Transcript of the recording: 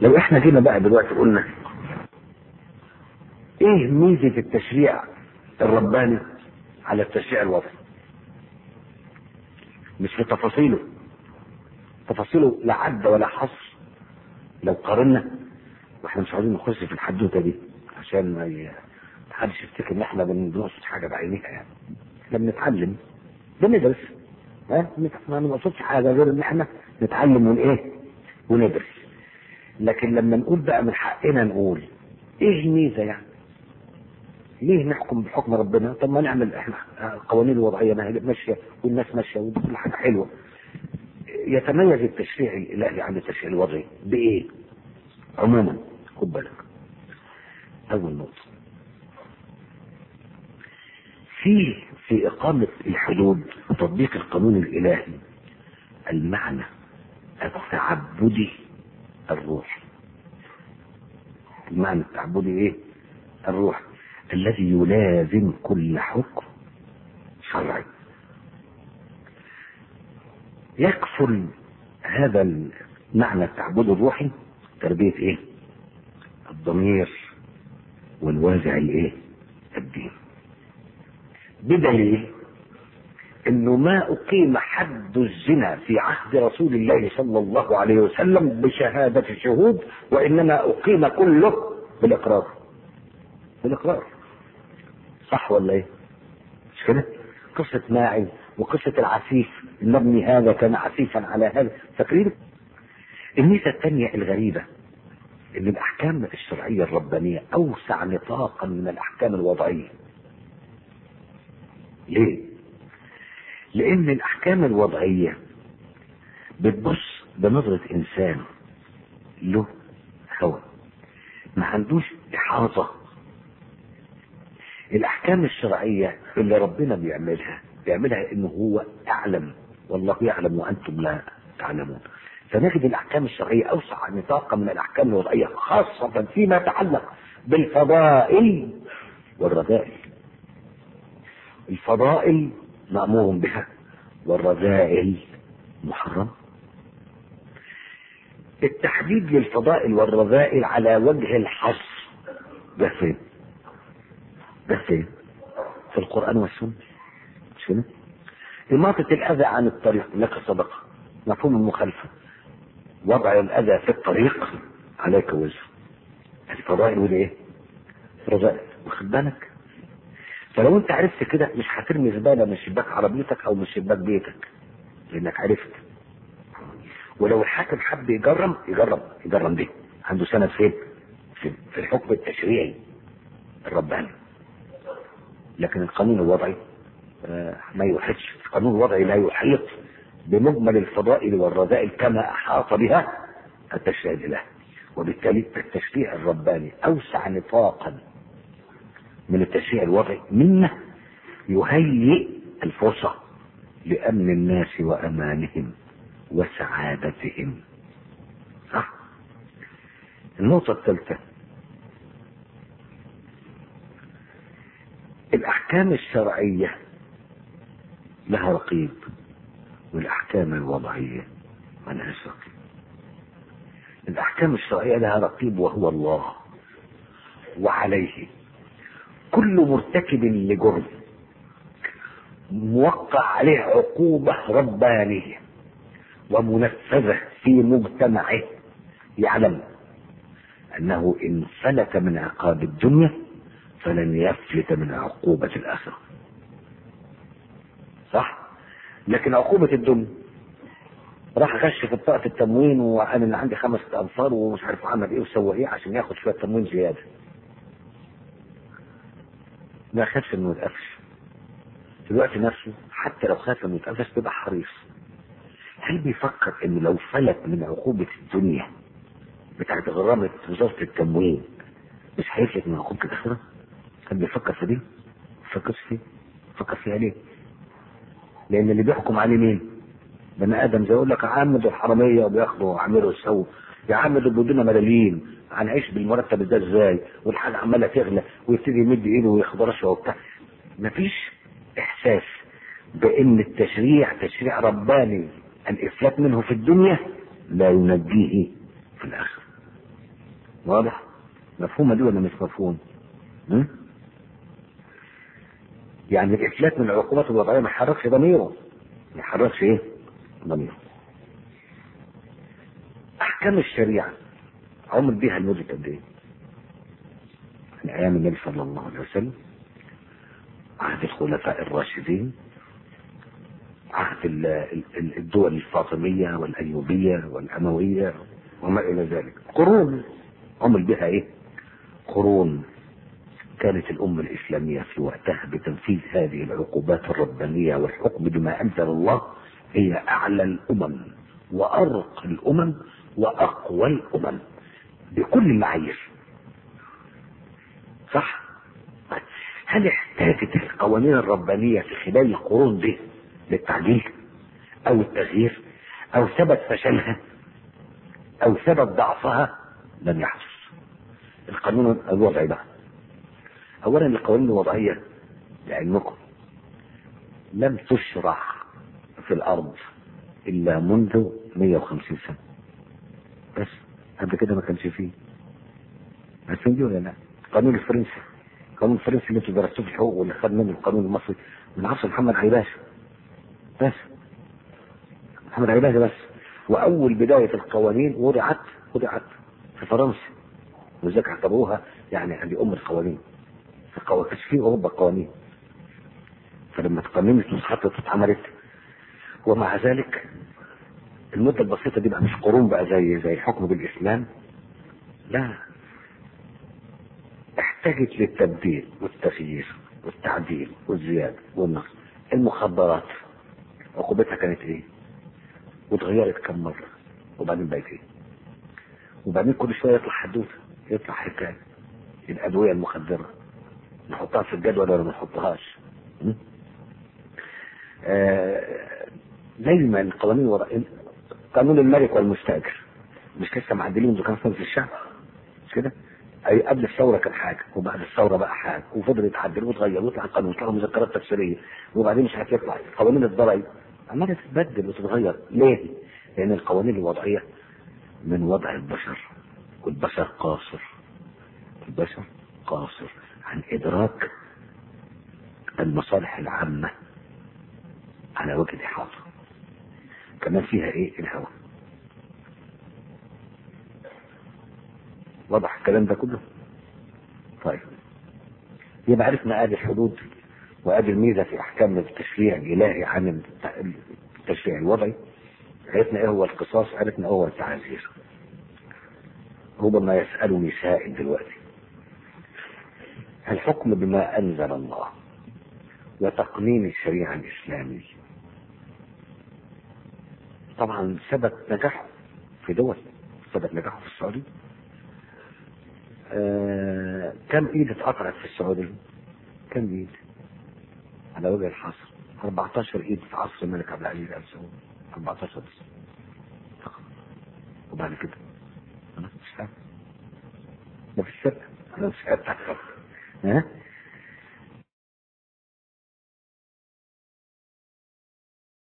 لو احنا جينا بقى دلوقتي قلنا ايه ميزة التشريع الرباني على التشريع الوضعي مش في تفاصيله تفاصيله لا عد ولا حصر لو قارنا واحنا مش عايزين نخش في الحدوته دي عشان ما ي- محدش يفتكر ان احنا بنقصد حاجه بعينيها يعني احنا بنتعلم بندرس ها ما بنقصدش حاجه غير ان احنا نتعلم من ايه وندرس لكن لما نقول بقى من حقنا نقول ايه الميزه يعني ليه نحكم بحكم ربنا طب ما نعمل احنا قوانين وضعيه ما هي ماشيه والناس ماشيه وكل حاجه حلوه يتميز التشريع الالهي عن التشريع الوضعي بايه عموما خد بالك اول نقطه في في اقامه الحدود وتطبيق القانون الالهي المعنى التعبدي الروحي المعنى التعبدي ايه الروح الذي يلازم كل حكم شرعي يكفل هذا المعنى التعبد الروحي تربية ايه الضمير والوازع الايه الدين بدليل انه ما اقيم حد الزنا في عهد رسول الله صلى الله عليه وسلم بشهادة شهود وانما اقيم كله بالاقرار بالاقرار صح ولا ايه مش كده قصة ماعز وقصة العفيف المبني هذا كان عفيفا على هذا فاكرين الميزة الثانية الغريبة ان الاحكام الشرعية الربانية اوسع نطاقا من الاحكام الوضعية ليه لان الاحكام الوضعية بتبص بنظرة انسان له هوى ما عندوش احاطة الاحكام الشرعية اللي ربنا بيعملها بيعملها انه هو اعلم والله يعلم وانتم لا تعلمون فنجد الاحكام الشرعية اوسع نطاقا من الاحكام الوضعية خاصة فيما يتعلق بالفضائل والرذائل الفضائل مأمور بها والرذائل محرم التحديد للفضائل والرذائل على وجه الحصر ده فين ده فين في القرآن والسنة مش كده إماطة الأذى عن الطريق لك صدقة مفهوم المخالفة وضع الأذى في الطريق عليك وزر الفضائل والايه رذائل واخد بالك فلو انت عرفت كده مش هترمي زبالة من شباك عربيتك او من شباك بيتك لانك عرفت ولو الحاكم حب يجرم يجرم يجرم دي عنده سند فين في في الحكم التشريعي الرباني لكن القانون الوضعي آه، ما يحيطش القانون الوضعي لا يحيط بمجمل الفضائل والرذائل كما احاط بها التشريع الالهي وبالتالي التشريع الرباني اوسع نطاقا من التشريع الوضعي مما يهيئ الفرصة لأمن الناس وأمانهم وسعادتهم صح النقطة الثالثة الأحكام الشرعية لها رقيب والأحكام الوضعية ما لهاش رقيب الأحكام الشرعية لها رقيب وهو الله وعليه كل مرتكب لجرم موقع عليه عقوبة ربانية ومنفذة في مجتمعه يعلم أنه إن فلت من عقاب الدنيا فلن يفلت من عقوبة الآخرة صح؟ لكن عقوبة الدنيا راح غش في بطاقة التموين وقال إن عندي خمس أنفار ومش عارف عمل إيه وسوى إيه عشان ياخد شوية تموين زيادة ما خافش انه يتقفش في الوقت نفسه حتى لو خاف انه يتقفش بيبقى حريص هل بيفكر انه لو فلت من عقوبة الدنيا بتاعت غرامة وزارة التموين مش هيفلت من عقوبة الآخرة؟ هل بيفكر في دي؟ ما بيفكرش فيه؟ بيفكر فيها ليه؟ لأن اللي بيحكم عليه مين؟ بني آدم زي يقول لك يا عم دول حرامية وبياخدوا وعملوا ويسووا يا عم دول بيدونا ملاليم هنعيش بالمرتب ده ازاي والحاجة عمالة تغلى ويبتدي يمد ايده وياخد رشوة وبتاع مفيش احساس بان التشريع تشريع رباني الافلات منه في الدنيا لا ينجيه في الاخره واضح مفهومة دي ولا مش مفهوم م? يعني الإفلات من العقوبات الوضعية ما يحركش ضميره ما يحركش إيه ضميره أحكام الشريعة عمل بيها لمدة قد إيه؟ من أيام النبي صلى الله عليه وسلم عهد الخلفاء الراشدين عهد ال- ال- الدول الفاطمية والأيوبية والأموية وما إلى ذلك قرون عمل بها إيه؟ قرون كانت الأمة الإسلامية في وقتها بتنفيذ هذه العقوبات الربانية والحكم بما أنزل الله هي أعلى الأمم وأرقى الأمم وأقوى الأمم بكل المعايير صح؟ طيب، هل احتاجت القوانين الربانية في خلال القرون دي للتعديل أو التغيير أو ثبت فشلها أو ثبت ضعفها لم يحدث القانون الوضعي بقى اولا القوانين الوضعيه لعلمكم لم تشرع في الارض الا منذ 150 سنه بس قبل كده ما كانش فيه عارفين دي ولا لا؟ القانون الفرنسي القانون الفرنسي اللي انتوا درستوه في الحقوق واللي خد منه القانون المصري من عصر محمد عيباشا بس محمد عيباشا بس واول بدايه القوانين وضعت وضعت في فرنسا ولذلك اعتبروها يعني هذه ام القوانين في قوانين كانش في اوروبا قوانين فلما اتقننت واتحطت واتعملت ومع ذلك المدة البسيطة دي بقى مش قرون بقى زي زي الحكم بالإسلام لا احتاجت للتبديل والتغيير والتعديل والزيادة والنقص المخدرات عقوبتها كانت ايه؟ واتغيرت كم مرة وبعدين بقت ايه؟ وبعدين كل شوية يطلع حدوثة يطلع حكاية الأدوية المخدرة نحطها في الجدول ولا ما نحطهاش م? آه دايما القوانين وراء قانون الملك والمستاجر مش لسه معدلين ده كان في الشعب مش كده؟ اي قبل الثوره كان حاجه وبعد الثوره بقى حاجه وفضل يتعدل ويتغير ويطلع قانون ويطلع مذكرات تفسيريه وبعدين مش عارف يطلع قوانين الضرائب عماله تتبدل وتتغير ليه؟ لان القوانين الوضعيه من وضع البشر والبشر قاصر البشر قاصر عن ادراك المصالح العامه على وجه الاحاطه كمان فيها ايه الهوى واضح الكلام ده كله طيب يبقى عرفنا ادي الحدود وادي الميزه في احكام التشريع الالهي عن التشريع الوضعي عرفنا ايه هو القصاص عرفنا ايه هو التعزير ربما يسالني سائل دلوقتي الحكم بما انزل الله وتقنين الشريعه الاسلاميه طبعا ثبت نجاحه في دول ثبت نجاحه في السعوديه آه كم ايد اتقطعت في السعوديه كم ايد على وجه الحصر 14 ايد في عصر الملك عبد العزيز ال سعود 14 بس فقط وبعد كده انا مش عارف ده في السبت انا مش عارف ها